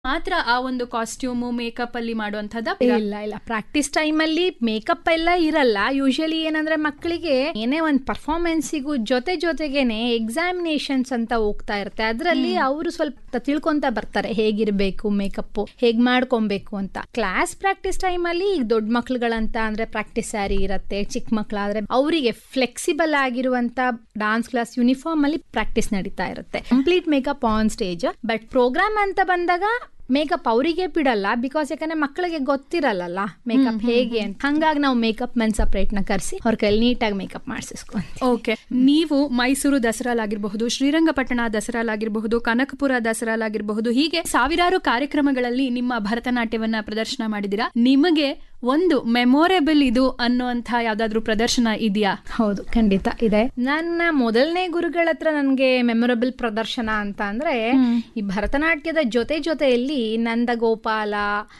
ಮಾತ್ರ ಆ ಒಂದು ಕಾಸ್ಟ್ಯೂಮು ಮೇಕಪ್ ಅಲ್ಲಿ ಮಾಡುವಂತದ ಇಲ್ಲ ಇಲ್ಲ ಪ್ರಾಕ್ಟೀಸ್ ಟೈಮಲ್ಲಿ ಮೇಕಪ್ ಎಲ್ಲ ಇರಲ್ಲ ಯೂಶಲಿ ಏನಂದ್ರೆ ಮಕ್ಕಳಿಗೆ ಏನೇ ಒಂದು ಪರ್ಫಾರ್ಮೆನ್ಸಿಗೂ ಜೊತೆ ಜೊತೆಗೇನೆ ಎಕ್ಸಾಮಿನೇಷನ್ಸ್ ಅಂತ ಹೋಗ್ತಾ ಇರುತ್ತೆ ಅದರಲ್ಲಿ ಅವರು ಸ್ವಲ್ಪ ತಿಳ್ಕೊಂತ ಬರ್ತಾರೆ ಹೇಗಿರ್ಬೇಕು ಮೇಕಪ್ ಹೇಗ್ ಮಾಡ್ಕೊಬೇಕು ಅಂತ ಕ್ಲಾಸ್ ಪ್ರಾಕ್ಟೀಸ್ ಟೈಮಲ್ಲಿ ಈಗ ದೊಡ್ಡ ಮಕ್ಳುಗಳಂತ ಅಂದ್ರೆ ಪ್ರಾಕ್ಟೀಸ್ ಸ್ಯಾರಿ ಇರುತ್ತೆ ಚಿಕ್ಕ ಮಕ್ಕಳಾದ್ರೆ ಅವರಿಗೆ ಫ್ಲೆಕ್ಸಿಬಲ್ ಆಗಿರುವಂತ ಡಾನ್ಸ್ ಕ್ಲಾಸ್ ಯೂನಿಫಾರ್ಮ್ ಅಲ್ಲಿ ಪ್ರಾಕ್ಟೀಸ್ ನಡೀತಾ ಇರುತ್ತೆ complete makeup on stage but program ಅಂತ ಬಂದಾಗ ಮೇಕಪ್ ಅವರಿಗೆ ಬಿಡಲ್ಲ ಬಿಕಾಸ್ ಯಾಕಂದ್ರೆ ಮಕ್ಕಳಿಗೆ ಗೊತ್ತಿರಲ್ಲ ಮೇಕಪ್ ಹೇಗೆ ಅಂತ ಹಂಗಾಗಿ ನಾವು ಮೇಕಪ್ ಮೆನ್ ಸಪ್ರೇಟ್ ನ ಕರೆಸಿ ಅವ್ರ ಕೈಲಿ ನೀಟಾಗಿ ಮೇಕಪ್ ಮಾಡಿಸ್ಕೊಂತೀವಿ ಓಕೆ ನೀವು ಮೈಸೂರು ದಸರಾಲಾಗಿರಬಹುದು ಶ್ರೀರಂಗಪಟ್ಟಣ ದಸರಾಲಾಗಿರಬಹುದು ಕನಕಪುರ ದಸರಾಲಾಗಿರಬಹುದು ಹೀಗೆ ಸಾವಿರಾರು ಕಾರ್ಯಕ್ರಮಗಳಲ್ಲಿ ನಿಮ್ಮ ಭರತನಾಟ್ಯವನ್ನ ಪ್ರದರ್ಶನ ಮಾಡಿದಿರಾ ನಿಮಗೆ ಒಂದು ಮೆಮೊರೇಬಲ್ ಇದು ಅನ್ನುವಂಥ ಯಾವ್ದಾದ್ರು ಪ್ರದರ್ಶನ ಇದೆಯಾ ಹೌದು ಖಂಡಿತ ಇದೆ ನನ್ನ ಮೊದಲನೇ ಗುರುಗಳ ಹತ್ರ ನನಗೆ ಮೆಮೊರಬಲ್ ಪ್ರದರ್ಶನ ಅಂತ ಅಂದ್ರೆ ಈ ಭರತನಾಟ್ಯದ ಜೊತೆ ಜೊತೆಯಲ್ಲಿ ನಂದಗೋಪಾಲ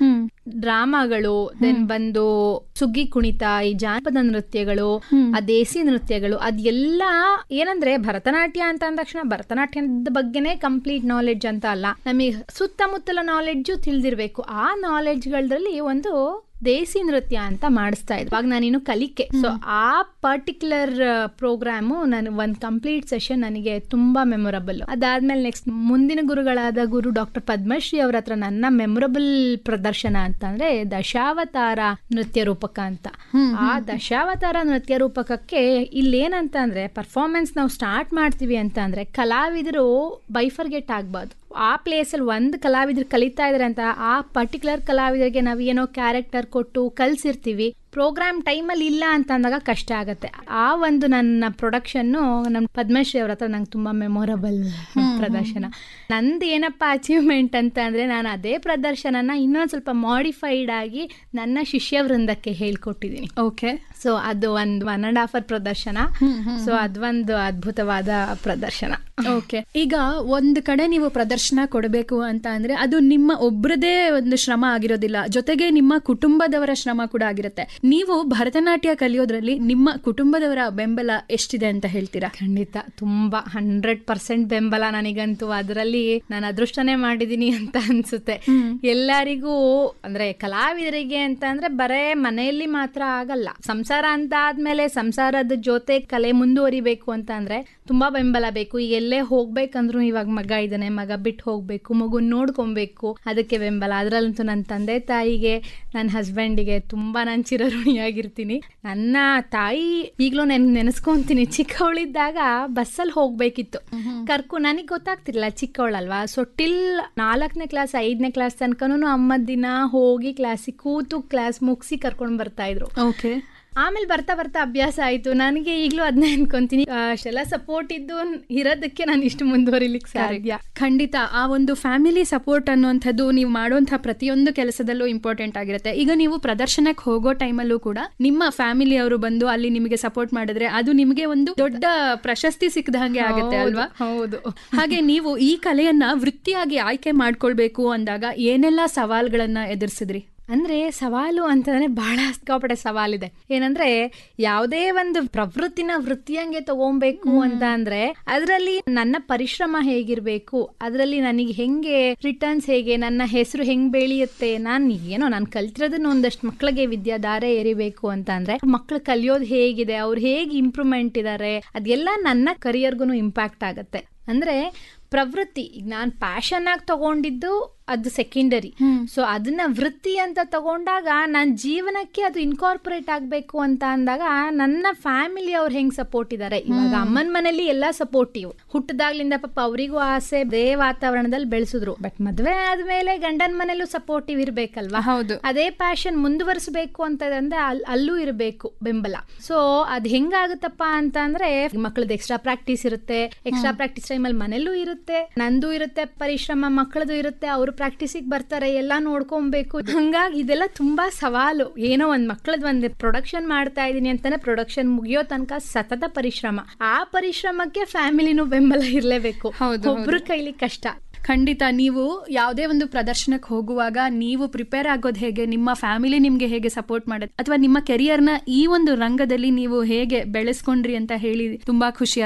ಡ್ರಾಮಾಗಳು ದೆನ್ ಬಂದು ಸುಗ್ಗಿ ಕುಣಿತ ಈ ಜಾನಪದ ನೃತ್ಯಗಳು ಆ ದೇಸಿ ನೃತ್ಯಗಳು ಅದೆಲ್ಲ ಏನಂದ್ರೆ ಭರತನಾಟ್ಯ ಅಂತ ಅಂದ ತಕ್ಷಣ ಭರತನಾಟ್ಯದ ಬಗ್ಗೆನೇ ಕಂಪ್ಲೀಟ್ ನಾಲೆಡ್ಜ್ ಅಂತ ಅಲ್ಲ ನಮಗೆ ಸುತ್ತಮುತ್ತಲ ನಾಲೆಡ್ಜು ತಿಳಿದಿರ್ಬೇಕು ಆ ನಾಲೆಡ್ಜ್ಗಳಲ್ಲಿ ಒಂದು ದೇಸಿ ನೃತ್ಯ ಅಂತ ಮಾಡಿಸ್ತಾ ಇದ್ದೆ ಇವಾಗ ನಾನಿನ್ನು ಕಲಿಕೆ ಸೊ ಆ ಪರ್ಟಿಕ್ಯುಲರ್ ಪ್ರೋಗ್ರಾಮು ನಾನು ಒಂದು ಕಂಪ್ಲೀಟ್ ಸೆಷನ್ ನನಗೆ ತುಂಬಾ ಮೆಮೊರಬಲ್ ಅದಾದ್ಮೇಲೆ ನೆಕ್ಸ್ಟ್ ಮುಂದಿನ ಗುರುಗಳಾದ ಗುರು ಡಾಕ್ಟರ್ ಪದ್ಮಶ್ರೀ ಅವ್ರ ಹತ್ರ ನನ್ನ ಮೆಮೊರಬಲ್ ಪ್ರದರ್ಶನ ಅಂತ ಅಂದ್ರೆ ದಶಾವತಾರ ನೃತ್ಯ ರೂಪಕ ಅಂತ ಆ ದಶಾವತಾರ ನೃತ್ಯ ರೂಪಕಕ್ಕೆ ಇಲ್ಲೇನಂತ ಅಂದ್ರೆ ಪರ್ಫಾರ್ಮೆನ್ಸ್ ನಾವು ಸ್ಟಾರ್ಟ್ ಮಾಡ್ತೀವಿ ಅಂತ ಅಂದ್ರೆ ಕಲಾವಿದರು ಬೈಫರ್ಗೆಟ್ ಆಗ್ಬಾರ್ದು ಆ ಪ್ಲೇಸಲ್ಲಿ ಒಂದು ಕಲಾವಿದ್ರು ಕಲಿತಾ ಇದಾರೆ ಅಂತ ಆ ಪರ್ಟಿಕ್ಯುಲರ್ ಕಲಾವಿದರಿಗೆ ನಾವು ಏನೋ ಕ್ಯಾರೆಕ್ಟರ್ ಕೊಟ್ಟು ಕಲ್ಸಿರ್ತೀವಿ ಪ್ರೋಗ್ರಾಮ್ ಟೈಮಲ್ಲಿ ಇಲ್ಲ ಅಂತ ಅಂದಾಗ ಕಷ್ಟ ಆಗುತ್ತೆ ಆ ಒಂದು ನನ್ನ ಪ್ರೊಡಕ್ಷನ್ನು ನಮ್ಮ ಪದ್ಮಶ್ರೀ ಅವ್ರ ಹತ್ರ ನಂಗೆ ತುಂಬಾ ಮೆಮೊರಬಲ್ ಪ್ರದರ್ಶನ ನಂದು ಏನಪ್ಪ ಅಚೀವ್ಮೆಂಟ್ ಅಂತ ಅಂದ್ರೆ ನಾನು ಅದೇ ಪ್ರದರ್ಶನನ ಇನ್ನೊಂದು ಸ್ವಲ್ಪ ಮಾಡಿಫೈಡ್ ಆಗಿ ನನ್ನ ಶಿಷ್ಯ ವೃಂದಕ್ಕೆ ಹೇಳ್ಕೊಟ್ಟಿದ್ದೀನಿ ಓಕೆ ಸೊ ಅದು ಒಂದು ಒನ್ ಅಂಡ್ ಹಾಫ್ ಅವರ್ ಪ್ರದರ್ಶನ ಸೊ ಅದೊಂದು ಅದ್ಭುತವಾದ ಪ್ರದರ್ಶನ ಓಕೆ ಈಗ ಒಂದ್ ಕಡೆ ನೀವು ಪ್ರದರ್ಶನ ಕೊಡಬೇಕು ಅಂತ ಅಂದ್ರೆ ಅದು ನಿಮ್ಮ ಒಬ್ರದೇ ಒಂದು ಶ್ರಮ ಆಗಿರೋದಿಲ್ಲ ಜೊತೆಗೆ ನಿಮ್ಮ ಕುಟುಂಬದವರ ಶ್ರಮ ಕೂಡ ಆಗಿರುತ್ತೆ ನೀವು ಭರತನಾಟ್ಯ ಕಲಿಯೋದ್ರಲ್ಲಿ ನಿಮ್ಮ ಕುಟುಂಬದವರ ಬೆಂಬಲ ಎಷ್ಟಿದೆ ಅಂತ ಹೇಳ್ತೀರಾ ಖಂಡಿತ ತುಂಬಾ ಹಂಡ್ರೆಡ್ ಪರ್ಸೆಂಟ್ ಬೆಂಬಲ ನನಗಂತೂ ಅದರಲ್ಲಿ ನಾನು ಅದೃಷ್ಟನೇ ಮಾಡಿದೀನಿ ಅಂತ ಅನ್ಸುತ್ತೆ ಎಲ್ಲರಿಗೂ ಅಂದ್ರೆ ಕಲಾವಿದರಿಗೆ ಅಂತ ಅಂದ್ರೆ ಬರೇ ಮನೆಯಲ್ಲಿ ಮಾತ್ರ ಆಗಲ್ಲ ಸಂಸಾರ ಅಂತ ಆದ್ಮೇಲೆ ಸಂಸಾರದ ಜೊತೆ ಕಲೆ ಮುಂದುವರಿಬೇಕು ಅಂತ ಅಂದ್ರೆ ತುಂಬಾ ಬೆಂಬಲ ಬೇಕು ಈಗ ಎಲ್ಲೇ ಹೋಗ್ಬೇಕಂದ್ರು ಇವಾಗ ಮಗ ಇದ್ದಾನೆ ಮಗ ಬಿಟ್ಟು ಹೋಗ್ಬೇಕು ಮಗುನ್ ನೋಡ್ಕೊಬೇಕು ಅದಕ್ಕೆ ಬೆಂಬಲ ಅದ್ರಲ್ಲಂತೂ ನನ್ನ ತಂದೆ ತಾಯಿಗೆ ನನ್ನ ಹಸ್ಬೆಂಡಿಗೆ ತುಂಬಾ ನಾನು ಚಿರಋಣಿಯಾಗಿರ್ತೀನಿ ನನ್ನ ತಾಯಿ ಈಗಲೂ ನೆನ್ ನೆನೆಸ್ಕೊಂತೀನಿ ಚಿಕ್ಕವಳಿದ್ದಾಗ ಬಸ್ಸಲ್ಲಿ ಹೋಗ್ಬೇಕಿತ್ತು ಕರ್ಕು ನನಗೆ ಗೊತ್ತಾಗ್ತಿರ್ಲಿಲ್ಲ ಚಿಕ್ಕವಳಲ್ವಾ ಸೊ ಟಿಲ್ ನಾಲ್ಕನೇ ಕ್ಲಾಸ್ ಐದನೇ ಕ್ಲಾಸ್ ತನಕನೂ ಅಮ್ಮ ದಿನ ಹೋಗಿ ಕ್ಲಾಸಿಗೆ ಕೂತು ಕ್ಲಾಸ್ ಮುಗಿಸಿ ಕರ್ಕೊಂಡು ಬರ್ತಾ ಇದ್ರು ಓಕೆ ಆಮೇಲೆ ಬರ್ತಾ ಬರ್ತಾ ಅಭ್ಯಾಸ ಆಯ್ತು ನನಗೆ ಈಗಲೂ ಅದನ್ನೇ ಅನ್ಕೊಂತೀನಿ ಅಷ್ಟೆಲ್ಲ ಸಪೋರ್ಟ್ ಇದ್ದು ಇರೋದಕ್ಕೆ ನಾನು ಇಷ್ಟು ಮುಂದುವರಿಲಿಕ್ಕೆ ಸಾಧ್ಯ ಖಂಡಿತ ಆ ಒಂದು ಫ್ಯಾಮಿಲಿ ಸಪೋರ್ಟ್ ಅನ್ನುವಂಥದ್ದು ನೀವು ಮಾಡುವಂತಹ ಪ್ರತಿಯೊಂದು ಕೆಲಸದಲ್ಲೂ ಇಂಪಾರ್ಟೆಂಟ್ ಆಗಿರುತ್ತೆ ಈಗ ನೀವು ಪ್ರದರ್ಶನಕ್ಕೆ ಹೋಗೋ ಟೈಮಲ್ಲೂ ಕೂಡ ನಿಮ್ಮ ಫ್ಯಾಮಿಲಿ ಅವರು ಬಂದು ಅಲ್ಲಿ ನಿಮಗೆ ಸಪೋರ್ಟ್ ಮಾಡಿದ್ರೆ ಅದು ನಿಮಗೆ ಒಂದು ದೊಡ್ಡ ಪ್ರಶಸ್ತಿ ಸಿಕ್ಕದ ಹಾಗೆ ಆಗುತ್ತೆ ಅಲ್ವಾ ಹೌದು ಹಾಗೆ ನೀವು ಈ ಕಲೆಯನ್ನ ವೃತ್ತಿಯಾಗಿ ಆಯ್ಕೆ ಮಾಡ್ಕೊಳ್ಬೇಕು ಅಂದಾಗ ಏನೆಲ್ಲ ಸವಾಲ್ಗಳನ್ನ ಎದುರಿಸಿದ್ರಿ ಅಂದ್ರೆ ಸವಾಲು ಅಂತಂದ್ರೆ ಬಹಳ ಸಿಕ್ಕಾಪಟ್ಟೆ ಸವಾಲಿದೆ ಏನಂದ್ರೆ ಯಾವುದೇ ಒಂದು ಪ್ರವೃತ್ತಿನ ವೃತ್ತಿಯಂಗೆ ತಗೊಬೇಕು ಅಂತ ಅಂದ್ರೆ ಅದರಲ್ಲಿ ನನ್ನ ಪರಿಶ್ರಮ ಹೇಗಿರ್ಬೇಕು ಅದರಲ್ಲಿ ನನಗೆ ಹೆಂಗೆ ರಿಟರ್ನ್ಸ್ ಹೇಗೆ ನನ್ನ ಹೆಸರು ಹೆಂಗ್ ಬೆಳೆಯುತ್ತೆ ನಾನು ಏನೋ ನಾನು ಕಲ್ತಿರೋದನ್ನ ಒಂದಷ್ಟು ಮಕ್ಕಳಿಗೆ ವಿದ್ಯಾಧಾರೆ ಎರಿಬೇಕು ಅಂತ ಅಂದ್ರೆ ಮಕ್ಕಳು ಕಲಿಯೋದು ಹೇಗಿದೆ ಅವ್ರು ಹೇಗೆ ಇಂಪ್ರೂವ್ಮೆಂಟ್ ಇದ್ದಾರೆ ಅದೆಲ್ಲ ನನ್ನ ಕರಿಯರ್ಗೂ ಇಂಪ್ಯಾಕ್ಟ್ ಆಗುತ್ತೆ ಅಂದ್ರೆ ಪ್ರವೃತ್ತಿ ಈಗ ನಾನು ಪ್ಯಾಷನ್ ಆಗಿ ತಗೊಂಡಿದ್ದು ಅದು ಸೆಕೆಂಡರಿ ಸೊ ಅದನ್ನ ವೃತ್ತಿ ಅಂತ ತಗೊಂಡಾಗ ನನ್ನ ಜೀವನಕ್ಕೆ ಅದು ಇನ್ಕಾರ್ಪೊರೇಟ್ ಆಗಬೇಕು ಅಂತ ಅಂದಾಗ ನನ್ನ ಫ್ಯಾಮಿಲಿ ಅವ್ರು ಹೆಂಗ್ ಸಪೋರ್ಟ್ ಇದ್ದಾರೆ ಇವಾಗ ಅಮ್ಮನ ಮನೇಲಿ ಎಲ್ಲ ಸಪೋರ್ಟಿವ್ ಹುಟ್ಟದಾಗ್ಲಿಂದ ಪಾಪ ಅವರಿಗೂ ಆಸೆ ಅದೇ ವಾತಾವರಣದಲ್ಲಿ ಬೆಳೆಸಿದ್ರು ಬಟ್ ಮದ್ವೆ ಆದ್ಮೇಲೆ ಗಂಡನ ಮನೇಲೂ ಸಪೋರ್ಟಿವ್ ಇರ್ಬೇಕಲ್ವಾ ಹೌದು ಅದೇ ಪ್ಯಾಷನ್ ಮುಂದುವರಿಸಬೇಕು ಅಂತ ಅಂದ್ರೆ ಅಲ್- ಅಲ್ಲೂ ಇರಬೇಕು ಬೆಂಬಲ ಸೊ ಅದ್ ಹೆಂಗಾಗುತ್ತಪ್ಪ ಅಂತ ಅಂದ್ರೆ ಮಕ್ಕಳದ್ದು ಎಕ್ಸ್ಟ್ರಾ ಪ್ರಾಕ್ಟೀಸ್ ಇರುತ್ತೆ ಎಕ್ಸ್ಟ್ರಾ ಪ್ರಾಕ್ಟೀಸ್ ಟೈಮಲ್ಲಿ ಮನೇಲೂ ಇರುತ್ತೆ ನಂದು ಇರುತ್ತೆ ಪರಿಶ್ರಮ ಮಕ್ಕಳದು ಇರುತ್ತೆ ಅವರು ಪ್ರಾಕ್ಟೀಸಿಗೆ ಬರ್ತಾರೆ ಎಲ್ಲ ನೋಡ್ಕೊಬೇಕು ಹಂಗಾಗಿ ಇದೆಲ್ಲ ತುಂಬಾ ಸವಾಲು ಏನೋ ಒಂದ್ ಮಕ್ಕಳದ್ ಒಂದ್ ಪ್ರೊಡಕ್ಷನ್ ಮಾಡ್ತಾ ಇದೀನಿ ಅಂತಾನೆ ಪ್ರೊಡಕ್ಷನ್ ಮುಗಿಯೋ ತನಕ ಸತತ ಪರಿಶ್ರಮ ಆ ಪರಿಶ್ರಮಕ್ಕೆ ಫ್ಯಾಮಿಲಿನೂ ಬೆಂಬಲ ಇರ್ಲೇಬೇಕು ಹೌದು, ಒಬ್ರ ಕೈಲಿ ಕಷ್ಟ ಖಂಡಿತ ನೀವು ಯಾವುದೇ ಒಂದು ಪ್ರದರ್ಶನಕ್ಕೆ ಹೋಗುವಾಗ ನೀವು ಪ್ರಿಪೇರ್ ಆಗೋದು ಹೇಗೆ ನಿಮ್ಮ ಫ್ಯಾಮಿಲಿ ನಿಮ್ಗೆ ಹೇಗೆ ಸಪೋರ್ಟ್ ಮಾಡೋದು ಅಥವಾ ನಿಮ್ಮ ಕೆರಿಯರ್ನ ಈ ಒಂದು ರಂಗದಲ್ಲಿ ನೀವು ಹೇಗೆ ಬೆಳೆಸ್ಕೊಂಡ್ರಿ ಅಂತ ಹೇಳಿ ತುಂಬಾ ಖುಷಿ ಆಯ್ತು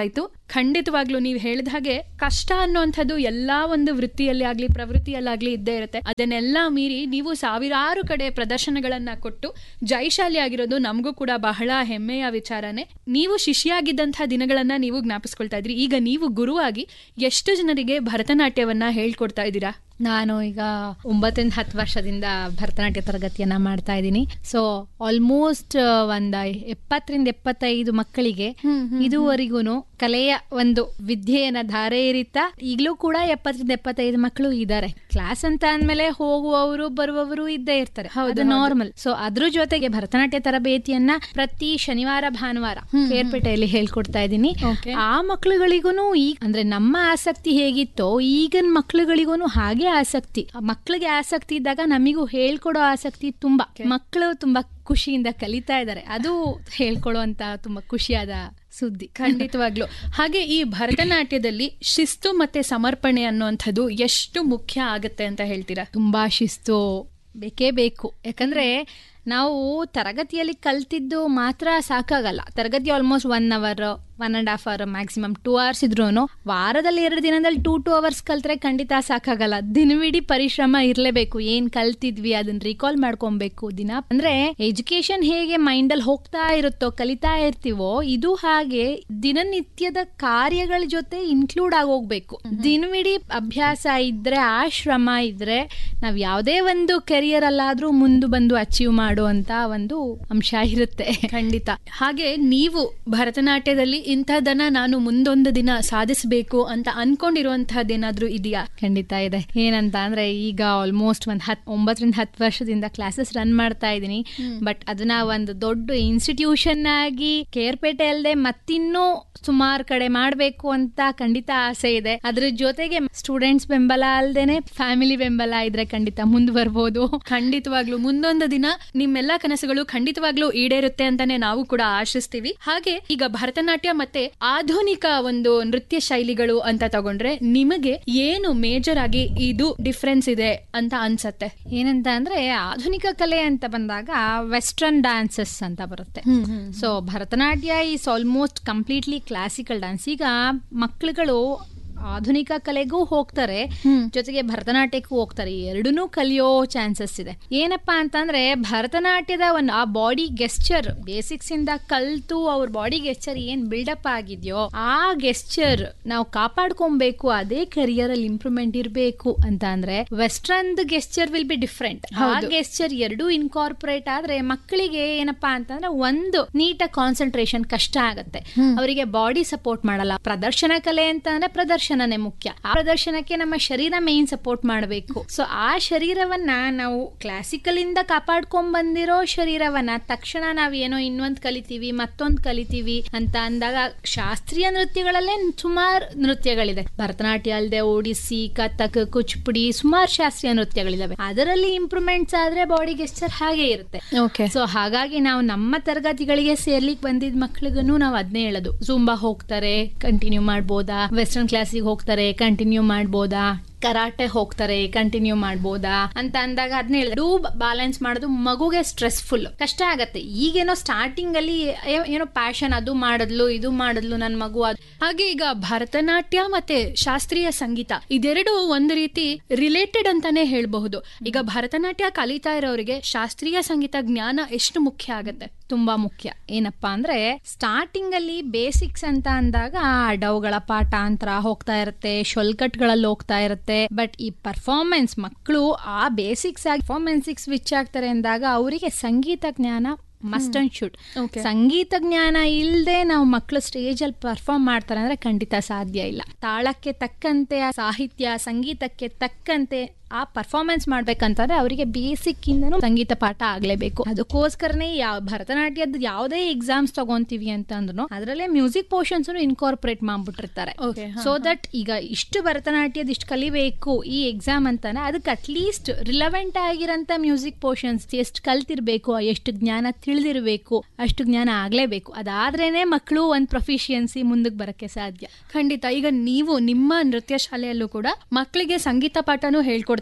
ಖಂಡಿತವಾಗ್ಲೂ ನೀವು ಹೇಳಿದ ಹಾಗೆ ಕಷ್ಟ ಅನ್ನುವಂಥದ್ದು ಎಲ್ಲಾ ಒಂದು ವೃತ್ತಿಯಲ್ಲಿ ಆಗ್ಲಿ ಪ್ರವೃತ್ತಿಯಲ್ಲಾಗ್ಲಿ ಇದ್ದೇ ಇರುತ್ತೆ ಅದನ್ನೆಲ್ಲ ಮೀರಿ ನೀವು ಸಾವಿರಾರು ಕಡೆ ಪ್ರದರ್ಶನಗಳನ್ನ ಕೊಟ್ಟು ಜೈಶಾಲಿ ಆಗಿರೋದು ನಮಗೂ ಕೂಡ ಬಹಳ ಹೆಮ್ಮೆಯ ವಿಚಾರನೆ ನೀವು ಶಿಷ್ಯಾಗಿದ್ದಂತಹ ದಿನಗಳನ್ನ ನೀವು ಜ್ಞಾಪಿಸ್ಕೊಳ್ತಾ ಇದ್ರಿ ಈಗ ನೀವು ಗುರುವಾಗಿ ಎಷ್ಟು ಜನರಿಗೆ ಭರತನಾಟ್ಯವನ್ನ ಹೇಳ್ಕೊಡ್ತಾ ಇದ್ದೀರಾ ನಾನು ಈಗ ಒಂಬತ್ತರಿಂದ ಹತ್ತು ವರ್ಷದಿಂದ ಭರತನಾಟ್ಯ ತರಗತಿಯನ್ನ ಮಾಡ್ತಾ ಇದ್ದೀನಿ ಸೊ ಆಲ್ಮೋಸ್ಟ್ ಒಂದ ಎಪ್ಪತ್ತರಿಂದ ಎಪ್ಪತ್ತೈದು ಮಕ್ಕಳಿಗೆ ಇದುವರೆಗೂ ಕಲೆಯ ಒಂದು ವಿದ್ಯೆಯನ್ನ ಧಾರೆ ಏರಿತಾ ಈಗಲೂ ಕೂಡ ಎಪ್ಪತ್ತರಿಂದ ಎಪ್ಪತ್ತೈದು ಮಕ್ಕಳು ಇದ್ದಾರೆ ಕ್ಲಾಸ್ ಅಂತ ಅಂದ್ಮೇಲೆ ಹೋಗುವವರು ಬರುವವರು ಇದ್ದೇ ಇರ್ತಾರೆ ಅದು ನಾರ್ಮಲ್ ಸೊ ಅದ್ರ ಜೊತೆಗೆ ಭರತನಾಟ್ಯ ತರಬೇತಿಯನ್ನ ಪ್ರತಿ ಶನಿವಾರ ಭಾನುವಾರ ಕೇರ್ಪೇಟೆಯಲ್ಲಿ ಹೇಳ್ಕೊಡ್ತಾ ಇದ್ದೀನಿ Okay. ಆ ಮಕ್ಕಳುಗಳಿಗೂ ಈಗ ಅಂದ್ರೆ ನಮ್ಮ ಆಸಕ್ತಿ ಹೇಗಿತ್ತೋ ಈಗಿನ ಮಕ್ಕಳುಗಳಿಗೂ ಹಾಗೆ ಆಸಕ್ತಿ ಆ ಮಕ್ಕಳಿಗೆ ಆಸಕ್ತಿ ಇದ್ದಾಗ ನಮಿಗೂ ಹೇಳ್ಕೊಡೋ ಆಸಕ್ತಿ ತುಂಬಾ ಮಕ್ಕಳು ತುಂಬಾ ಖುಷಿಯಿಂದ ಕಲಿತಾ ಇದ್ದಾರೆ ಅದು ಹೇಳ್ಕೊಡುವಂತ ತುಂಬಾ ಖುಷಿಯಾದ ಸುದ್ದಿ ಖಂಡಿತವಾಗ್ಲು ಹಾಗೆ ಈ ಭರತನಾಟ್ಯದಲ್ಲಿ ಶಿಸ್ತು ಮತ್ತೆ ಸಮರ್ಪಣೆ ಅನ್ನುವಂಥದ್ದು ಎಷ್ಟು ಮುಖ್ಯ ಆಗತ್ತೆ ಅಂತ ಹೇಳ್ತೀರಾ ತುಂಬಾ ಶಿಸ್ತು ಬೇಕೇ ಬೇಕು ಯಾಕಂದ್ರೆ ನಾವು ತರಗತಿಯಲ್ಲಿ ಕಲ್ತಿದ್ದು ಮಾತ್ರ ಸಾಕಾಗಲ್ಲ ತರಗತಿ almost one hour one and half hour maximum two hours ಇದ್ರೂ ವಾರದಲ್ಲಿ ಎರಡು ದಿನದಲ್ಲಿ ಟೂ ಟೂ ಅವರ್ಸ್ ಕಲ್ತ್ರೆ ಖಂಡಿತ ಸಾಕಾಗಲ್ಲ ದಿನವಿಡೀ ಪರಿಶ್ರಮ ಇರಲೇಬೇಕು ಏನ್ ಕಲ್ತಿದ್ವಿ ಅದನ್ನ ರಿಕಾಲ್ ಮಾಡ್ಕೊಬೇಕು ದಿನ ಅಂದ್ರೆ ಎಜುಕೇಶನ್ ಹೇಗೆ ಮೈಂಡ್ ಅಲ್ಲಿ ಹೋಗ್ತಾ ಇರುತ್ತೋ ಕಲಿತಾ ಇರ್ತೀವೋ ಇದು ಹಾಗೆ ದಿನನಿತ್ಯದ ಕಾರ್ಯಗಳ ಜೊತೆ ಇನ್ಕ್ಲೂಡ್ ಆಗೋಗ್ಬೇಕು ದಿನವಿಡೀ ಅಭ್ಯಾಸ ಇದ್ರೆ ಆ ಶ್ರಮ ಇದ್ರೆ ನಾವ್ ಯಾವುದೇ ಒಂದು ಕೆರಿಯರ್ ಅಲ್ಲಾದ್ರೂ ಮುಂದೆ ಬಂದು ಅಚೀವ್ ಮಾಡುವಂತ ಒಂದು ಅಂಶ ಇರುತ್ತೆ ಖಂಡಿತ ಹಾಗೆ ನೀವು ಭರತನಾಟ್ಯದಲ್ಲಿ ಇಂಥದನ್ನ ನಾನು ಮುಂದೊಂದು ದಿನ ಸಾಧಿಸಬೇಕು ಅಂತ ಅನ್ಕೊಂಡಿರುವಂತಹದ್ದೇನಾದ್ರೂ ಇದೆಯಾ ಖಂಡಿತ ಇದೆ ಏನಂತ ಅಂದ್ರೆ ಈಗ ಆಲ್ಮೋಸ್ಟ್ ಒಂದ್ ಹತ್ ಒಂಬತ್ತರಿಂದ ಹತ್ತು ವರ್ಷದಿಂದ ಕ್ಲಾಸಸ್ ರನ್ ಮಾಡ್ತಾ ಇದ್ದೀನಿ ಬಟ್ ಅದನ್ನ ಒಂದು ದೊಡ್ಡ ಇನ್ಸ್ಟಿಟ್ಯೂಷನ್ ಆಗಿ ಕೇರ್ಪೇಟೆ ಅಲ್ಲದೆ ಮತ್ತಿನ್ನೂ ಸುಮಾರು ಕಡೆ ಮಾಡ್ಬೇಕು ಅಂತ ಖಂಡಿತ ಆಸೆ ಇದೆ ಅದ್ರ ಜೊತೆಗೆ ಸ್ಟೂಡೆಂಟ್ಸ್ ಬೆಂಬಲ ಅಲ್ದೇನೆ ಫ್ಯಾಮಿಲಿ ಬೆಂಬಲ ಇದ್ರೆ ಖಂಡಿತ ಮುಂದುವರ್ಬೋದು ಖಂಡಿತವಾಗ್ಲೂ ಮುಂದೊಂದು ದಿನ ನಿಮ್ಮೆಲ್ಲ ಕನಸುಗಳು ಖಂಡಿತವಾಗ್ಲೂ ಈಡೇರುತ್ತೆ ಅಂತಾನೆ ನಾವು ಕೂಡ ಆಶಿಸ್ತೀವಿ ಹಾಗೆ ಈಗ ಭರತನಾಟ್ಯ ಮತ್ತೆ ಆಧುನಿಕ ಒಂದು ನೃತ್ಯ ಶೈಲಿಗಳು ಅಂತ ತಗೊಂಡ್ರೆ ನಿಮಗೆ ಏನು ಮೇಜರ್ ಆಗಿ ಇದು ಡಿಫ್ರೆನ್ಸ್ ಇದೆ ಅಂತ ಅನ್ಸತ್ತೆ ಏನಂತ ಅಂದ್ರೆ ಆಧುನಿಕ ಕಲೆ ಅಂತ ಬಂದಾಗ ವೆಸ್ಟರ್ನ್ ಡ್ಯಾನ್ಸಸ್ ಅಂತ ಬರುತ್ತೆ so Bharatanatyam is almost completely classical dance ಈಗ ಮಕ್ಕಳುಗಳು ಆಧುನಿಕ ಕಲೆಗೂ ಹೋಗ್ತಾರೆ ಜೊತೆಗೆ ಭರತನಾಟ್ಯಕ್ಕೂ ಹೋಗ್ತಾರೆ ಎರಡನ್ನೂ ಕಲಿಯೋ ಚಾನ್ಸಸ್ ಇದೆ ಏನಪ್ಪಾ ಅಂತಂದ್ರೆ ಭರತನಾಟ್ಯದ ಒಂದು ಆ ಬಾಡಿ ಗೆಸ್ಚರ್ ಬೇಸಿಕ್ಸ್ ಇಂದ ಕಲ್ತು ಅವ್ರ ಬಾಡಿ ಗೆಸ್ಚರ್ ಏನ್ ಬಿಲ್ಡಪ್ ಆಗಿದೆಯೋ ಆ ಗೆಸ್ಚರ್ ನಾವು ಕಾಪಾಡ್ಕೊಬೇಕು ಅದೇ ಕರಿಯರ್ ಅಲ್ಲಿ ಇಂಪ್ರೂವ್ಮೆಂಟ್ ಇರಬೇಕು ಅಂತ ಅಂದ್ರೆ western gesture will be different ಆ ಗೆಸ್ಚರ್ ಎರಡೂ ಇನ್ಕಾರ್ಪೊರೇಟ್ ಆದ್ರೆ ಮಕ್ಕಳಿಗೆ ಏನಪ್ಪಾ ಅಂತಂದ್ರೆ ಒಂದು ನೀಟಾಗಿ ಕಾನ್ಸಂಟ್ರೇಷನ್ ಕಷ್ಟ ಆಗತ್ತೆ ಅವರಿಗೆ ಬಾಡಿ ಸಪೋರ್ಟ್ ಮಾಡಲ್ಲ ಪ್ರದರ್ಶನ ಕಲೆ ಅಂತ ಅಂದ್ರೆ ಪ್ರದರ್ಶನನೇ ಮುಖ್ಯ ಆ ಪ್ರದರ್ಶನಕ್ಕೆ ನಮ್ಮ ಶರೀರ ಮೇನ್ ಸಪೋರ್ಟ್ ಮಾಡಬೇಕು ಸೊ ಆ ಶರೀರವನ್ನ ನಾವು ಕ್ಲಾಸಿಕಲ್ ಇಂದ ಕಾಪಾಡ್ಕೊಂಡ್ ಬಂದಿರೋ ಶರೀರವನ್ನ ತಕ್ಷಣ ನಾವ್ ಏನೋ ಇನ್ನೊಂದ್ ಕಲಿತೀವಿ ಮತ್ತೊಂದ್ ಕಲಿತೀವಿ ಅಂತ ಅಂದಾಗ ಶಾಸ್ತ್ರೀಯ ನೃತ್ಯಗಳಲ್ಲೇ ಸುಮಾರು ನೃತ್ಯಗಳಿದೆ ಭರತನಾಟ್ಯ ಅಲ್ಲದೆ ಒಡಿಸ್ಸಿ ಕಥಕ್ ಕುಚಿಪುಡಿ ಸುಮಾರು ಶಾಸ್ತ್ರೀಯ ನೃತ್ಯಗಳಿದಾವೆ ಅದರಲ್ಲಿ ಇಂಪ್ರೂವ್ಮೆಂಟ್ಸ್ ಆದ್ರೆ ಬಾಡಿ ಗೆಸ್ಚರ್ ಹಾಗೆ ಇರುತ್ತೆ ಓಕೆ ಸೊ ಹಾಗಾಗಿ ನಾವು ನಮ್ಮ ತರಗತಿಗಳಿಗೆ ಸೇರ್ಲಿಕ್ಕೆ ಬಂದಿದ್ ಮಕ್ಳಿಗೂ ನಾವು ಅದನ್ನೇ ಹೇಳೋದು ಜುಂಬಾ ಹೋಗ್ತಾರೆ ಕಂಟಿನ್ಯೂ ಮಾಡ್ಬೋದಾ ವೆಸ್ಟರ್ನ್ ಕ್ಲಾಸಿಗೆ ಹೋಗ್ತಾರೆ ಕಂಟಿನ್ಯೂ ಮಾಡ್ಬೋದಾ ಕರಾಟೆ ಹೋಗ್ತಾರೆ ಕಂಟಿನ್ಯೂ ಮಾಡ್ಬೋದಾ ಅಂತ ಅಂದಾಗ ಅದನ್ನ ಹೇಳಿದ್ರೆ ಡೂ ಬ್ಯಾಲೆನ್ಸ್ ಮಾಡೋದು ಮಗುಗೆ ಸ್ಟ್ರೆಸ್ಫುಲ್ ಕಷ್ಟ ಆಗತ್ತೆ ಈಗೇನೋ ಸ್ಟಾರ್ಟಿಂಗ್ ಅಲ್ಲಿ ಏ- ಏನೋ ಪ್ಯಾಷನ್ ಅದು ಮಾಡಿದ್ಲು ಇದು ಮಾಡಿದ್ಲು ನನ್ನ ಮಗು ಅದು ಹಾಗೆ ಈಗ ಭರತನಾಟ್ಯ ಮತ್ತೆ ಶಾಸ್ತ್ರೀಯ ಸಂಗೀತ ಇದೆರಡು ಒಂದು ರೀತಿ ರಿಲೇಟೆಡ್ ಅಂತಾನೆ ಹೇಳ್ಬಹುದು ಈಗ ಭರತನಾಟ್ಯ ಕಲಿತಾ ಇರೋರಿಗೆ ಶಾಸ್ತ್ರೀಯ ಸಂಗೀತ ಜ್ಞಾನ ಎಷ್ಟು ಮುಖ್ಯ ಆಗತ್ತೆ ತುಂಬಾ ಮುಖ್ಯ ಏನಪ್ಪಾ ಅಂದ್ರೆ ಸ್ಟಾರ್ಟಿಂಗ್ ಅಲ್ಲಿ ಬೇಸಿಕ್ಸ್ ಅಂತ ಅಂದಾಗ ಅಡವುಗಳ ಪಾಠಾಂತರ ಹೋಗ್ತಾ ಇರುತ್ತೆ ಶೊಲ್ಕಟ್ಗಳಲ್ಲಿ ಹೋಗ್ತಾ ಇರುತ್ತೆ ಬಟ್ ಈ ಪರ್ಫಾರ್ಮೆನ್ಸ್ ಮಕ್ಕಳು ಆ ಬೇಸಿಕ್ಸ್ ಆಗಿ ಪರ್ಫಾರ್ಮೆನ್ಸ್ ಸ್ವಿಚ್ ಆಗ್ತಾರೆ ಅಂದಾಗ ಅವರಿಗೆ ಸಂಗೀತ ಜ್ಞಾನ ಮಸ್ಟ್ ಅಂಡ್ ಶುಡ್ Okay. ಸಂಗೀತ ಜ್ಞಾನ ಇಲ್ಲದೆ ನಾವು ಮಕ್ಕಳು ಸ್ಟೇಜ್ ಅಲ್ಲಿ ಪರ್ಫಾರ್ಮ್ ಮಾಡ್ತಾರೆ ಅಂದ್ರೆ ಖಂಡಿತ ಸಾಧ್ಯ ಇಲ್ಲ ತಾಳಕ್ಕೆ ತಕ್ಕಂತೆ ಆ ಸಾಹಿತ್ಯ ಸಂಗೀತಕ್ಕೆ ತಕ್ಕಂತೆ ಆ ಪರ್ಫಾರ್ಮೆನ್ಸ್ ಮಾಡ್ಬೇಕಂತಂದ್ರೆ ಅವರಿಗೆ ಬೇಸಿಕ್ ಇಂದನೂ ಸಂಗೀತ ಪಾಠ ಆಗ್ಲೇಬೇಕು ಅದಕ್ಕೋಸ್ಕರನೇ ಯಾವ ಭರತನಾಟ್ಯದ ಯಾವುದೇ ಎಕ್ಸಾಮ್ಸ್ ತಗೊಂತೀವಿ ಅಂತಂದ್ರು ಅದರಲ್ಲೇ ಮ್ಯೂಸಿಕ್ ಪೋರ್ಷನ್ಸ್ ಇನ್ಕಾರ್ಪೊರೇಟ್ ಮಾಡ್ಬಿಟ್ಟಿರ್ತಾರೆ Okay, ಹಾ, ಸೊ ದಟ್ ಈಗ ಇಷ್ಟು ಭರತನಾಟ್ಯದ ಇಷ್ಟು ಕಲಿಬೇಕು ಈ ಎಕ್ಸಾಮ್ ಅಂತಾನೆ ಅದಕ್ಕೆ ಅಟ್ಲೀಸ್ಟ್ ರಿಲವೆಂಟ್ ಆಗಿರಂತ ಮ್ಯೂಸಿಕ್ ಪೋರ್ಷನ್ಸ್ ಎಷ್ಟು ಕಲ್ತಿರ್ಬೇಕು ಎಷ್ಟು ಜ್ಞಾನ ತಿಳಿದಿರಬೇಕು ಅಷ್ಟು ಜ್ಞಾನ ಆಗ್ಲೇಬೇಕು ಅದಾದ್ರೇನೆ ಮಕ್ಕಳು ಒಂದು ಪ್ರೊಫಿಷಿಯನ್ಸಿ ಮುಂದಕ್ಕೆ ಬರಕ್ಕೆ ಸಾಧ್ಯ ಖಂಡಿತ ಈಗ ನೀವು ನಿಮ್ಮ ನೃತ್ಯ ಶಾಲೆಯಲ್ಲೂ ಕೂಡ ಮಕ್ಕಳಿಗೆ ಸಂಗೀತ ಪಾಠನೂ ಹೇಳ್ಕೊಡ್ತಾ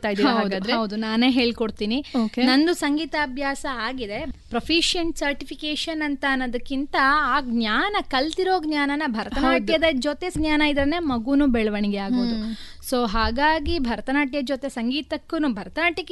ಹೇಳ್ಕೊಡ್ತಾ ಇದ್ದೀರಾ ಹೌದು, ಹಾಗಾದ್ರೆ ಹೌದು ನಾನೇ ಹೇಳ್ಕೊಡ್ತೀನಿ Okay. ನಂದು ಸಂಗೀತಾಭ್ಯಾಸ ಆಗಿದೆ ಪ್ರೊಫಿಷಿಯಂಟ್ ಸರ್ಟಿಫಿಕೇಶನ್ ಅಂತ ಅನ್ನೋದಕ್ಕಿಂತ ಆ ಜ್ಞಾನ ಕಲ್ತಿರೋ ಜ್ಞಾನನ ಭರತನಾಟ್ಯದ ಜೊತೆ ಜ್ಞಾನ ಇದ್ರೆ ಮಗುನು ಬೆಳವಣಿಗೆ ಆಗೋದು ಸೊ ಹಾಗಾಗಿ ಭರತನಾಟ್ಯ ಜೊತೆ ಸಂಗೀತಕ್ಕೂ ಭರತನಾಟ್ಯಕ್ಕೆ